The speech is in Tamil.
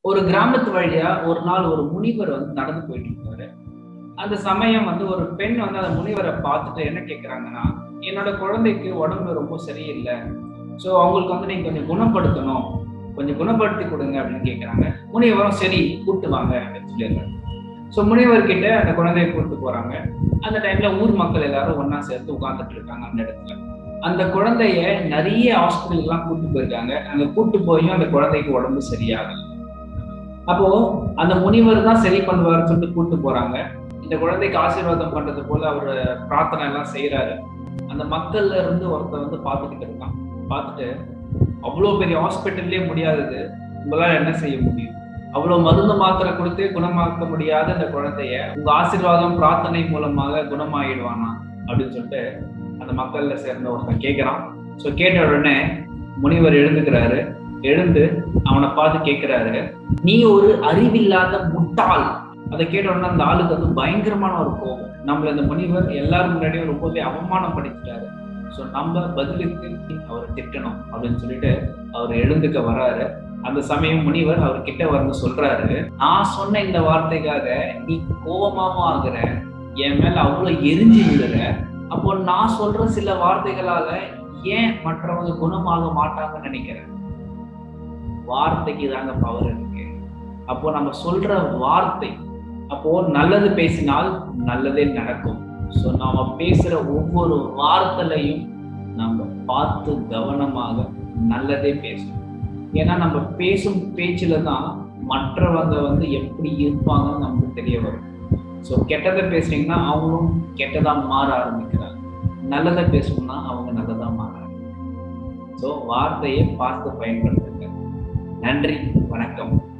ஒரு கிராமத்து வழியா ஒரு நாள் ஒரு முனிவர் வந்து நடந்து போயிட்டு இருக்காரு அந்த சமயம் வந்து ஒரு பெண் வந்து அந்த முனிவரை பார்த்துட்டு என்ன கேட்குறாங்கன்னா என்னோட குழந்தைக்கு உடம்பு ரொம்ப சரியில்லை ஸோ அவங்களுக்கு வந்து நீங்க கொஞ்சம் குணப்படுத்தணும் கொஞ்சம் குணப்படுத்தி கொடுங்க அப்படின்னு கேட்குறாங்க முனிவரும் சரி கூப்பிட்டு வாங்க அப்படின்னு சொல்லிடுறாங்க ஸோ முனிவர்கிட்ட அந்த குழந்தைய கூப்பிட்டு போறாங்க அந்த டைம்ல ஊர் மக்கள் எல்லாரும் ஒண்ணா சேர்ந்து உட்கார்ந்துட்டு இருக்காங்க அந்த இடத்துல அந்த குழந்தைய நிறைய ஹாஸ்பிட்டல்லாம் கூட்டு போயிருக்காங்க அங்க கூட்டு போயும் அந்த குழந்தைக்கு உடம்பு சரியாகல அப்போ அந்த முனிவர் தான் சரி பண்ணுவாருன்னு சொல்லிட்டு கூட்டு போறாங்க இந்த குழந்தைக்கு ஆசீர்வாதம் பண்றது போல அவர் பிரார்த்தனை எல்லாம் செய்யறாரு அந்த மக்கள்ல இருந்து ஒருத்தர் வந்து பார்த்துக்கிட்டு இருக்கான் பார்த்துட்டு அவ்வளோ பெரிய ஹாஸ்பிட்டல்லே முடியாதது உங்களால என்ன செய்ய முடியும் அவ்வளவு மருந்து மாத்திரை கொடுத்து குணமாக்க முடியாத இந்த குழந்தைய உங்க ஆசீர்வாதம் பிரார்த்தனை மூலமாக குணமாயிடுவானா அப்படின்னு சொல்லிட்டு அந்த மக்கள்ல சேர்ந்த ஒருத்தன் கேட்கிறான் ஸோ கேட்ட உடனே முனிவர் எழுந்துக்கிறாரு எழுந்து அவனை பார்த்து கேட்கிறாரு நீ ஒரு அறிவில்லாத முட்டாள் அதை கேட்ட உடனே அந்த ஆளுக்கு வந்து பயங்கரமான ஒரு கோபம் நம்மள இந்த முனிவர் எல்லாரும் முன்னாடியும் ரொம்பவே அவமானப்படுத்திட்டாரு ஸோ நம்ம பதிலுக்கு அவரை திட்டணும் அப்படின்னு சொல்லிட்டு அவர் எழுந்துக்க வராரு அந்த சமயம் முனிவர் அவர் கிட்ட வந்து சொல்றாரு நான் சொன்ன இந்த வார்த்தைக்காக நீ கோபமாவும் ஆகுற என் மேல அவ்வளவு எரிஞ்சு விடுற அப்போ நான் சொல்ற சில வார்த்தைகளால ஏன் மற்றவங்க குணமாக மாட்டாங்கன்னு நினைக்கிறேன் வார்த்தைக்கு தாங்க பவர் இருக்கு அப்போ நம்ம சொல்ற வார்த்தை அப்போ நல்லது பேசினால் நல்லதே நடக்கும் ஸோ நாம பேசுற ஒவ்வொரு வார்த்தையிலையும் நம்ம பார்த்து கவனமாக நல்லதே பேசணும் ஏன்னா நம்ம பேசும் பேச்சுல தான் மற்றவங்க வந்து எப்படி இருப்பாங்கன்னு நமக்கு தெரிய வரும் ஸோ கெட்டதை பேசுனீங்கன்னா அவங்களும் கெட்டதா மாற ஆரம்பிக்கிறாங்க நல்லதை பேசணும்னா அவங்க நல்லதா மாற ஆரம்பிக்கிறாங்க ஸோ வார்த்தையை பார்த்து பயன்படுத்துங்க நன்றி வணக்கம்